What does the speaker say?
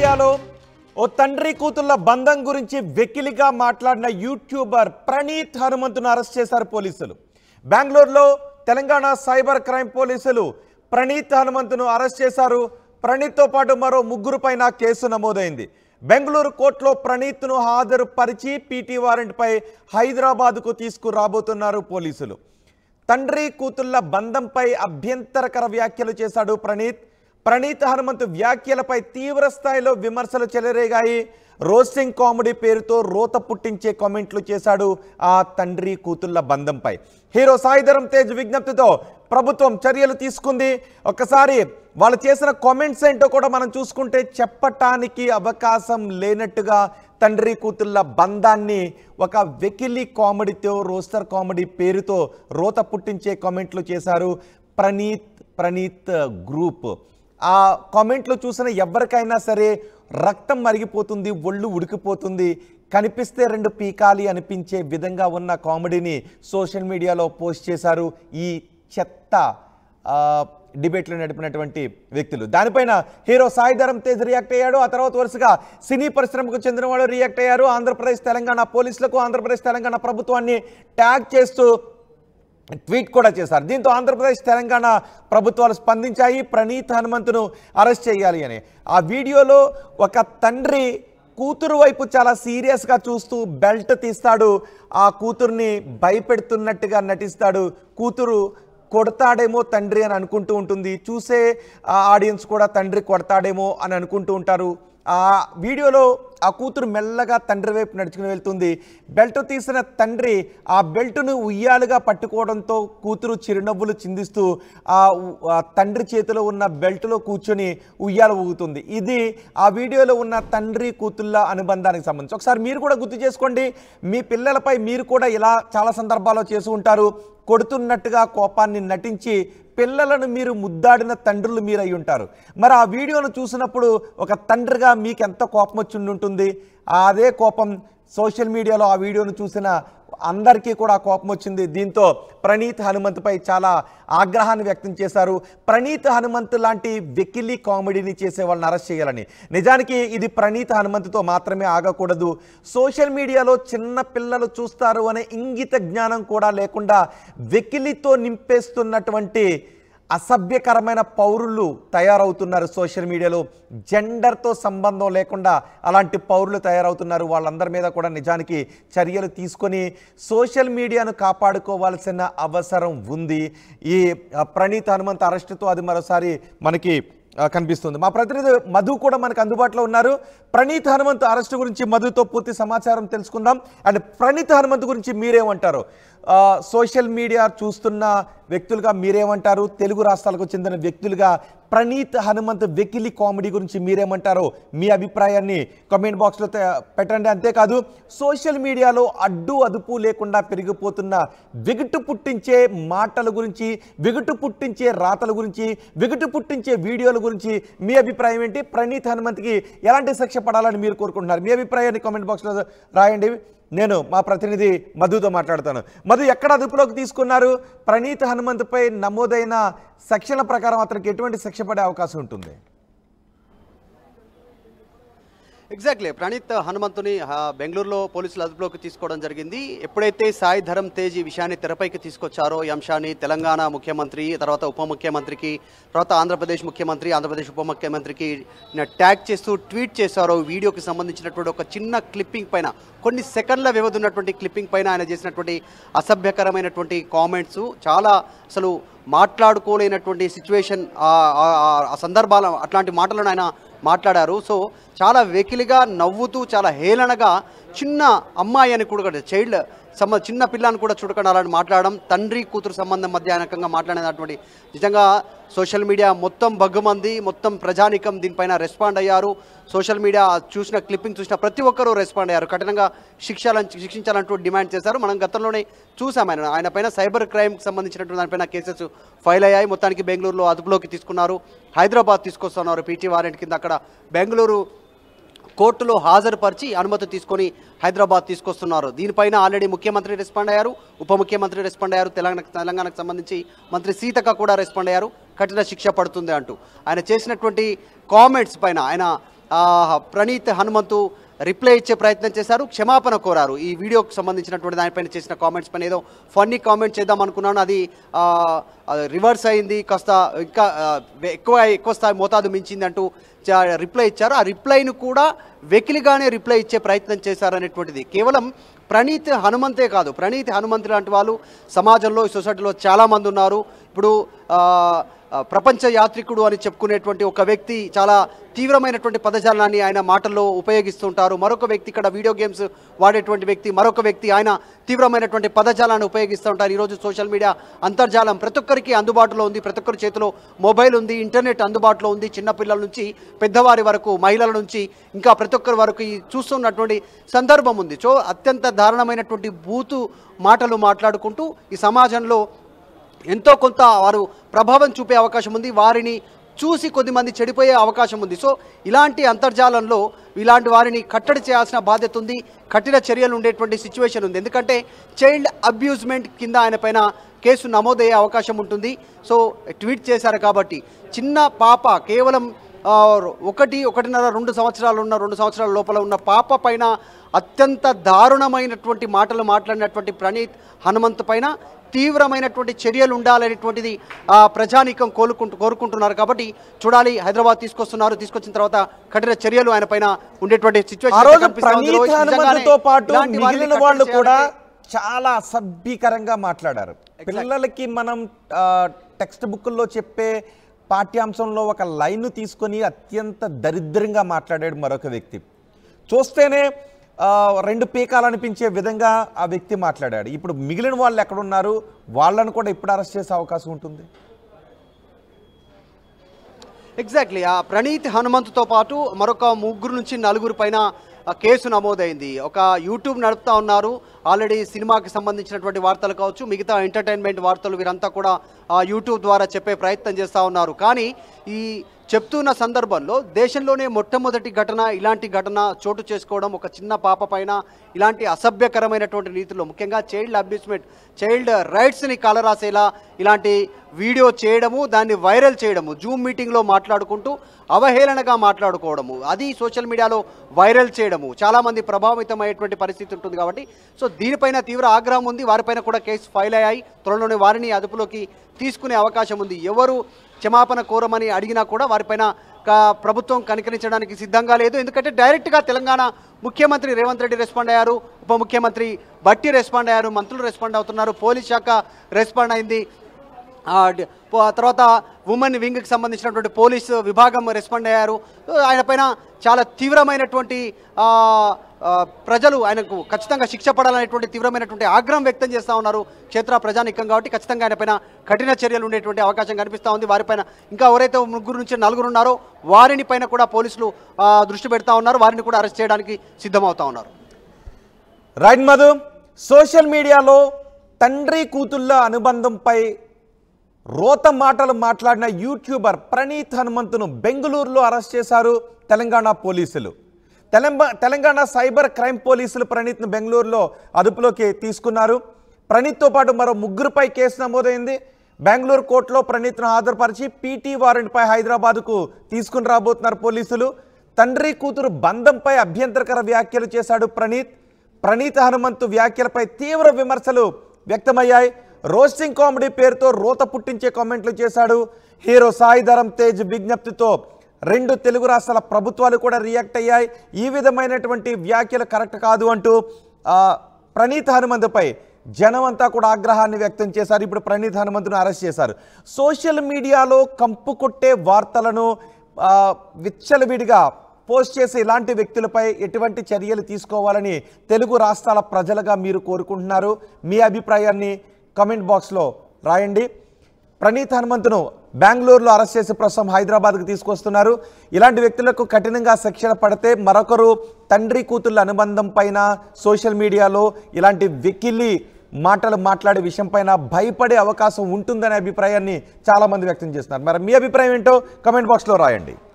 మీడియాలో ఓ తండ్రి కూతుళ్ళ బంధం గురించి వెకిలిగా మాట్లాడిన యూట్యూబర్ ప్రణీత్ హనుమంతును అరెస్ట్ చేశారు పోలీసులు బెంగళూరులో తెలంగాణ సైబర్ క్రైమ్ పోలీసులు ప్రణీత్ హనుమంతును అరెస్ట్ చేశారు ప్రణీత్తో పాటు మరో ముగ్గురు పైన కేసు నమోదైంది బెంగళూరు కోర్టులో ప్రణీత్ను హాజరుపరిచి పీటీ వారెంట్పై హైదరాబాద్కు తీసుకురాబోతున్నారు పోలీసులు తండ్రి కూతుళ్ల బంధంపై అభ్యంతరకర వ్యాఖ్యలు చేశాడు ప్రణీత్ ప్రణీత్ హనుమంతు వ్యాఖ్యలపై తీవ్ర స్థాయిలో విమర్శలు చెలరేగాయి రోస్టింగ్ కామెడీ పేరుతో రోత పుట్టించే కామెంట్లు చేశాడు ఆ తండ్రి కూతుళ్ల బంధంపై హీరో సాయిధరం తేజ్ విజ్ఞప్తితో ప్రభుత్వం చర్యలు తీసుకుంది ఒకసారి వాళ్ళు చేసిన కామెంట్స్ ఏంటో కూడా మనం చూసుకుంటే చెప్పటానికి అవకాశం లేనట్టుగా తండ్రి కూతుళ్ళ బంధాన్ని ఒక వెకిలి కామెడీతో రోస్టర్ కామెడీ పేరుతో రోత పుట్టించే కామెంట్లు చేశారు ప్రణీత్ ప్రణీత్ గ్రూప్ ఆ కామెంట్లు చూసిన ఎవరికైనా సరే రక్తం మరిగిపోతుంది ఒళ్ళు ఉడికిపోతుంది కనిపిస్తే రెండు పీకాలి అనిపించే విధంగా ఉన్న కామెడీని సోషల్ మీడియాలో పోస్ట్ చేశారు ఈ చెత్త ఆ, డిబేట్లు నడిపినటువంటి వ్యక్తులు దానిపైన హీరో సాయిధరం తేజ్ రియాక్ట్ అయ్యాడు ఆ తర్వాత వరుసగా సినీ పరిశ్రమకు చెందిన వాళ్ళు రియాక్ట్ అయ్యారు ఆంధ్రప్రదేశ్ తెలంగాణ పోలీసులకు ఆంధ్రప్రదేశ్ తెలంగాణ ప్రభుత్వాన్ని ట్యాగ్ చేస్తూ ట్వీట్ కూడా చేశారు దీంతో ఆంధ్రప్రదేశ్ తెలంగాణ ప్రభుత్వాలు స్పందించాయి ప్రణీత్ హనుమంతును అరెస్ట్ చేయాలి అని ఆ వీడియోలో ఒక తండ్రి కూతురు వైపు చాలా సీరియస్గా చూస్తూ బెల్ట్ తీస్తాడు ఆ కూతుర్ని భయపెడుతున్నట్టుగా నటిస్తాడు కూతురు కొడతాడేమో తండ్రి అని అనుకుంటూ ఉంటుంది చూసే ఆ ఆడియన్స్ కూడా తండ్రి కొడతాడేమో అని అనుకుంటూ ఉంటారు ఆ వీడియోలో ఆ కూతురు మెల్లగా తండ్రి వైపు నడుచుకుని వెళ్తుంది బెల్ట్ తీసిన తండ్రి ఆ బెల్ట్ను ఉయ్యాలుగా పట్టుకోవడంతో కూతురు చిరునవ్వులు చిందిస్తూ ఆ ఉ- ఆ తండ్రి చేతిలో ఉన్న బెల్ట్లో కూర్చొని ఉయ్యాల ఊగుతుంది ఇది ఆ వీడియోలో ఉన్న తండ్రి కూతుళ్ళ అనుబంధానికి సంబంధించి ఒకసారి మీరు కూడా గుర్తు చేసుకోండి మీ పిల్లలపై మీరు కూడా ఇలా చాలా సందర్భాల్లో చేసి ఉంటారు కొడుతున్నట్టుగా కోపాన్ని నటించి పిల్లలను మీరు ముద్దాడిన తండ్రులు మీరు అయి ఉంటారు మరి ఆ వీడియోను చూసినప్పుడు ఒక తండ్రిగా మీకు ఎంత కోపం వచ్చి ఉండి ఉంటుంది అదే కోపం సోషల్ మీడియాలో ఆ వీడియోను చూసిన అందరికీ కూడా కోపం వచ్చింది దీంతో ప్రణీత్ హనుమంత్పై చాలా ఆగ్రహాన్ని వ్యక్తం చేశారు ప్రణీత్ హనుమంత్ లాంటి వెకిలి కామెడీని చేసే వాళ్ళని అరెస్ట్ చేయాలని నిజానికి ఇది ప్రణీత్ హనుమంత్తో మాత్రమే ఆగకూడదు సోషల్ మీడియాలో చిన్న పిల్లలు చూస్తారు అనే ఇంగిత జ్ఞానం కూడా లేకుండా వెకిలితో నింపేస్తున్నటువంటి అసభ్యకరమైన పౌరులు తయారవుతున్నారు సోషల్ మీడియాలో జెండర్తో సంబంధం లేకుండా అలాంటి పౌరులు తయారవుతున్నారు వాళ్ళందరి మీద కూడా నిజానికి చర్యలు తీసుకొని సోషల్ మీడియాను కాపాడుకోవాల్సిన అవసరం ఉంది ఈ ఆ, ప్రణీత్ హనుమంత్ అరెస్టుతో అది మరోసారి మనకి ఆ, కనిపిస్తుంది మా ప్రతినిధి మధు కూడా మనకు అందుబాటులో ఉన్నారు ప్రణీత్ హనుమంత్ అరెస్టు గురించి మధుతో పూర్తి సమాచారం తెలుసుకుందాం అండ్ ప్రణీత్ హనుమంత్ గురించి మీరేమంటారు ఆ, సోషల్ మీడియా చూస్తున్న వ్యక్తులుగా మీరేమంటారు తెలుగు రాష్ట్రాలకు చెందిన వ్యక్తులుగా ప్రణీత్ హనుమంత్ వెకిలి కామెడీ గురించి మీరేమంటారో మీ అభిప్రాయాన్ని కామెంట్ బాక్స్లో తె- పెట్టండి అంతేకాదు సోషల్ మీడియాలో అడ్డు అదుపు లేకుండా పెరిగిపోతున్న వెగుటు పుట్టించే మాటల గురించి వెగుటు పుట్టించే రాతల గురించి వెగుటు పుట్టించే వీడియోల గురించి మీ అభిప్రాయం ఏంటి ప్రణీత్ హనుమంత్కి ఎలాంటి శిక్ష పడాలని మీరు కోరుకుంటున్నారు మీ అభిప్రాయాన్ని కామెంట్ బాక్స్లో రాయండి నేను మా ప్రతినిధి మధుతో మాట్లాడతాను మధు ఎక్కడ అదుపులోకి తీసుకున్నారు ప్రణీత్ హనుమంత్పై నమోదైన సెక్షన్ల ప్రకారం అతనికి ఎటువంటి శిక్ష పడే అవకాశం ఉంటుంది ఎగ్జాక్ట్లీ ప్రణీత్ హనుమంతుని ఆ, బెంగళూరులో పోలీసులు అదుపులోకి తీసుకోవడం జరిగింది ఎప్పుడైతే సాయి ధరం తేజ్ ఈ విషయాన్ని తెరపైకి తీసుకొచ్చారో ఈ అంశాన్ని తెలంగాణ ముఖ్యమంత్రి తర్వాత ఉప ముఖ్యమంత్రికి తర్వాత ఆంధ్రప్రదేశ్ ముఖ్యమంత్రి ఆంధ్రప్రదేశ్ ఉప ముఖ్యమంత్రికి న- ట్యాగ్ చేస్తూ ట్వీట్ చేశారో ఈ వీడియోకి సంబంధించినటువంటి ఒక చిన్న క్లిప్పింగ్ పైన కొన్ని సెకండ్ల వ్యవధి ఉన్నటువంటి క్లిప్పింగ్ పైన ఆయన చేసినటువంటి అసభ్యకరమైనటువంటి కామెంట్స్ చాలా అసలు మాట్లాడుకోలేనటువంటి సిచ్యువేషన్ ఆ సందర్భాల అట్లాంటి మాటలను ఆయన మాట్లాడారు సో చాలా వెకిలిగా నవ్వుతూ చాలా హేళనగా చిన్న అమ్మాయి అని కూడా చైల్డ్ సమ చిన్న పిల్లని కూడా చూడకుండా అలాంటి మాట్లాడడం తండ్రి కూతురు సంబంధం మధ్య ఆయనకంగా మాట్లాడినటువంటి నిజంగా సోషల్ మీడియా మొత్తం బగ్గుమంది మొత్తం ప్రజానికం దీనిపైన రెస్పాండ్ అయ్యారు సోషల్ మీడియా చూసిన క్లిప్పింగ్ చూసిన ప్రతి ఒక్కరూ రెస్పాండ్ అయ్యారు కఠినంగా శిక్షాలను శిక్షించాలంటూ డిమాండ్ చేశారు మనం గతంలోనే చూసాం ఆయన ఆయన పైన సైబర్ క్రైమ్కి సంబంధించినటువంటి దానిపైన కేసెస్ ఫైల్ అయ్యాయి మొత్తానికి బెంగళూరులో అదుపులోకి తీసుకున్నారు హైదరాబాద్ తీసుకొస్తున్నారు పీటీ వారెంట్ కింద అక్కడ బెంగళూరు కోర్టులో హాజరుపరిచి అనుమతి తీసుకొని హైదరాబాద్ తీసుకొస్తున్నారు దీనిపైన ఆల్రెడీ ముఖ్యమంత్రి రెస్పాండ్ అయ్యారు ఉప ముఖ్యమంత్రి రెస్పాండ్ అయ్యారు తెలంగాణ తెలంగాణకు సంబంధించి మంత్రి సీతక్క కూడా రెస్పాండ్ అయ్యారు కఠిన శిక్ష పడుతుంది అంటూ ఆయన చేసినటువంటి కామెంట్స్ పైన ఆయన ఆ, ప్రణీత్ హనుమంతు రిప్లై ఇచ్చే ప్రయత్నం చేశారు క్షమాపణ కోరారు ఈ వీడియోకి సంబంధించినటువంటి దానిపైన చేసిన కామెంట్స్ పైన ఏదో ఫన్నీ కామెంట్ చేద్దాం అనుకున్నాను అది ఆ, అది రివర్స్ అయింది కాస్త ఇంకా ఆ, ఎక్కువ ఎక్కువ స్థాయి మోతాదు మించింది అంటూ చా- రిప్లై ఇచ్చారు ఆ రిప్లైను కూడా వెకిలిగానే రిప్లై ఇచ్చే ప్రయత్నం చేశారనేటువంటిది కేవలం ప్రణీత్ హనుమంతే కాదు ప్రణీత్ హనుమంత్ లాంటి వాళ్ళు సమాజంలో ఈ సొసైటీలో చాలామంది ఉన్నారు ఇప్పుడు ఆ, ఆ, ప్రపంచ యాత్రికుడు అని చెప్పుకునేటువంటి ఒక వ్యక్తి చాలా తీవ్రమైనటువంటి పదజాలాన్ని ఆయన మాటల్లో ఉపయోగిస్తుంటారు మరొక వ్యక్తి ఇక్కడ వీడియో గేమ్స్ వాడేటువంటి వ్యక్తి మరొక వ్యక్తి ఆయన తీవ్రమైనటువంటి పదజాలాన్ని ఉపయోగిస్తూ ఉంటారు ఈరోజు సోషల్ మీడియా అంతర్జాలం ప్రతి ఒక్కరికి అందుబాటులో ఉంది ప్రతి ఒక్కరి చేతిలో మొబైల్ ఉంది ఇంటర్నెట్ అందుబాటులో ఉంది చిన్నపిల్లల నుంచి పెద్దవారి వరకు మహిళల నుంచి ఇంకా ప్రతి ఒక్కరి వరకు ఈ చూస్తున్నటువంటి సందర్భం ఉంది సో అత్యంత దారుణమైనటువంటి బూతు మాటలు మాట్లాడుకుంటూ ఈ సమాజంలో ఎంతో కొంత వారు ప్రభావం చూపే అవకాశం ఉంది వారిని చూసి కొద్దిమంది చెడిపోయే అవకాశం ఉంది సో ఇలాంటి అంతర్జాలంలో ఇలాంటి వారిని కట్టడి చేయాల్సిన బాధ్యత ఉంది కఠిన చర్యలు ఉండేటువంటి సిచ్యువేషన్ ఉంది ఎందుకంటే చైల్డ్ అబ్యూజ్మెంట్ కింద ఆయన పైన కేసు నమోదయ్యే అవకాశం ఉంటుంది సో ట్వీట్ చేశారు కాబట్టి చిన్న పాప కేవలం ఆ, ఒకటి ఒకటిన్నర రెండు సంవత్సరాలు ఉన్న రెండు సంవత్సరాల లోపల ఉన్న పాప పైన అత్యంత దారుణమైనటువంటి మాటలు మాట్లాడినటువంటి ప్రణీత్ హనుమంత్ పైన తీవ్రమైనటువంటి చర్యలు ఉండాలనేటువంటిది ఆ, ప్రజానీకం కోలుకుంటూ కోరుకుంటున్నారు కాబట్టి చూడాలి హైదరాబాద్ తీసుకొస్తున్నారు తీసుకొచ్చిన తర్వాత కఠిన చర్యలు ఆయన పైన ఉండేటువంటి ఆ రోజు సిచ్యువేషన్ ప్రణీత్ హనుమంతుతో పాటు మిగిలిన వాళ్ళు కూడా చాలా అసభ్యకరంగా మాట్లాడారు పిల్లలకి మనం టెక్స్ట్ బుక్లో చెప్పే పాఠ్యాంశంలో ఒక లైన్ తీసుకొని అత్యంత దరిద్రంగా మాట్లాడాడు మరొక వ్యక్తి చూస్తేనే ఆ, రెండు పీకాలనిపించే విధంగా ఆ వ్యక్తి మాట్లాడాడు ఇప్పుడు మిగిలిన వాళ్ళు ఎక్కడున్నారు వాళ్ళను కూడా ఎప్పుడు అరెస్ట్ చేసే అవకాశం ఉంటుంది ఎగ్జాక్ట్లీ ఆ ప్రణీత్ హనుమంతుతో పాటు మరొక ముగ్గురు నుంచి నలుగురు పైన ఆ, కేసు నమోదైంది ఒక యూట్యూబ్ నడుపుతా ఉన్నారు ఆల్రెడీ సినిమాకి సంబంధించినటువంటి వార్తలు కావచ్చు మిగతా ఎంటర్టైన్మెంట్ వార్తలు వీరంతా కూడా ఆ యూట్యూబ్ ద్వారా చెప్పే ప్రయత్నం చేస్తూ ఉన్నారు కానీ ఈ చెప్తున్న సందర్భంలో దేశంలోనే మొట్టమొదటి ఘటన ఇలాంటి ఘటన చోటు చేసుకోవడం ఒక చిన్న పాప పైన ఇలాంటి అసభ్యకరమైనటువంటి రీతిలో ముఖ్యంగా చైల్డ్ అబ్యూస్మెంట్ చైల్డ్ రైట్స్ని కలరాసేలా ఇలాంటి వీడియో చేయడము దాన్ని వైరల్ చేయడము జూమ్ మీటింగ్లో మాట్లాడుకుంటూ అవహేళనగా మాట్లాడుకోవడము అది సోషల్ మీడియాలో వైరల్ చేయడము చాలామంది ప్రభావితమయ్యేటువంటి పరిస్థితి ఉంటుంది కాబట్టి సో దీనిపైన తీవ్ర ఆగ్రహం ఉంది వారిపైన కూడా కేసు ఫైల్ అయ్యాయి త్వరలోనే వారిని అదుపులోకి తీసుకునే అవకాశం ఉంది ఎవరు క్షమాపణ కోరమని అడిగినా కూడా వారిపైన క- ప్రభుత్వం కనికరించడానికి సిద్ధంగా లేదు ఎందుకంటే డైరెక్ట్గా తెలంగాణ ముఖ్యమంత్రి రేవంత్ రెడ్డి రెస్పాండ్ అయ్యారు ఉప ముఖ్యమంత్రి బట్టి రెస్పాండ్ అయ్యారు మంత్రులు రెస్పాండ్ అవుతున్నారు పోలీస్ శాఖ రెస్పాండ్ అయింది ఆ, డి- పో- ఆ తర్వాత ఉమెన్ వింగ్కి సంబంధించినటువంటి పోలీసు విభాగం రెస్పాండ్ అయ్యారు ఆయన పైన చాలా తీవ్రమైనటువంటి ఆ, ఆ, ప్రజలు ఆయనకు ఖచ్చితంగా శిక్ష పడాలనేటువంటి తీవ్రమైనటువంటి ఆగ్రహం వ్యక్తం చేస్తూ ఉన్నారు క్షేత్ర ప్రజానికం కాబట్టి ఖచ్చితంగా ఆయన పైన కఠిన చర్యలు ఉండేటువంటి అవకాశం కనిపిస్తూ ఉంది వారిపైన ఇంకా ఎవరైతే ముగ్గురు నుంచి నలుగురు ఉన్నారో వారిని పైన కూడా పోలీసులు ఆ, దృష్టి పెడతా ఉన్నారు వారిని కూడా అరెస్ట్ చేయడానికి సిద్ధమవుతా ఉన్నారు రైట్ మధు సోషల్ మీడియాలో తండ్రి కూతుళ్ళ అనుబంధంపై రోత మాటలు మాట్లాడిన యూట్యూబర్ ప్రణీత్ హనుమంతును బెంగళూరులో అరెస్ట్ చేశారు తెలంగాణ పోలీసులు తెలంబ తెలంగాణ సైబర్ క్రైమ్ పోలీసులు ప్రణీత్ను బెంగళూరులో అదుపులోకి తీసుకున్నారు ప్రణీత్తో పాటు మరో ముగ్గురుపై కేసు నమోదైంది బెంగళూరు కోర్టులో ప్రణీత్ను హాజరుపరిచి పీటీ వారెంట్పై హైదరాబాద్కు తీసుకుని రాబోతున్నారు పోలీసులు తండ్రి కూతురు బంధంపై అభ్యంతరకర వ్యాఖ్యలు చేశాడు ప్రణీత్ ప్రణీత్ హనుమంతు వ్యాఖ్యలపై తీవ్ర విమర్శలు వ్యక్తమయ్యాయి రోస్టింగ్ కామెడీ పేరుతో రోత పుట్టించే కామెంట్లు చేశాడు హీరో సాయి ధరమ్ తేజ్ విజ్ఞప్తితో రెండు తెలుగు రాష్ట్రాల ప్రభుత్వాలు కూడా రియాక్ట్ అయ్యాయి ఈ విధమైనటువంటి వ్యాఖ్యలు కరెక్ట్ కాదు అంటూ ఆ, ప్రణీత్ హనుమంతుపై జనం అంతా కూడా ఆగ్రహాన్ని వ్యక్తం చేశారు ఇప్పుడు ప్రణీత్ హనుమంతును అరెస్ట్ చేశారు సోషల్ మీడియాలో కంపు కొట్టే వార్తలను ఆ, విచ్చలవిడిగా పోస్ట్ చేసే ఇలాంటి వ్యక్తులపై ఎటువంటి చర్యలు తీసుకోవాలని తెలుగు రాష్ట్రాల ప్రజలుగా మీరు కోరుకుంటున్నారు మీ అభిప్రాయాన్ని కమెంట్ బాక్స్లో రాయండి ప్రణీత్ హనుమంతును బెంగళూరులో అరెస్ట్ చేసి ప్రస్తుతం హైదరాబాద్కు తీసుకొస్తున్నారు ఇలాంటి వ్యక్తులకు కఠినంగా శిక్షణ పడితే మరొకరు తండ్రి కూతుళ్ళ అనుబంధం పైన సోషల్ మీడియాలో ఇలాంటి వెకిలి మాటలు మాట్లాడే విషయం పైన భయపడే అవకాశం ఉంటుందనే అభిప్రాయాన్ని చాలామంది వ్యక్తం చేస్తున్నారు మరి మీ అభిప్రాయం ఏంటో కమెంట్ బాక్స్లో రాయండి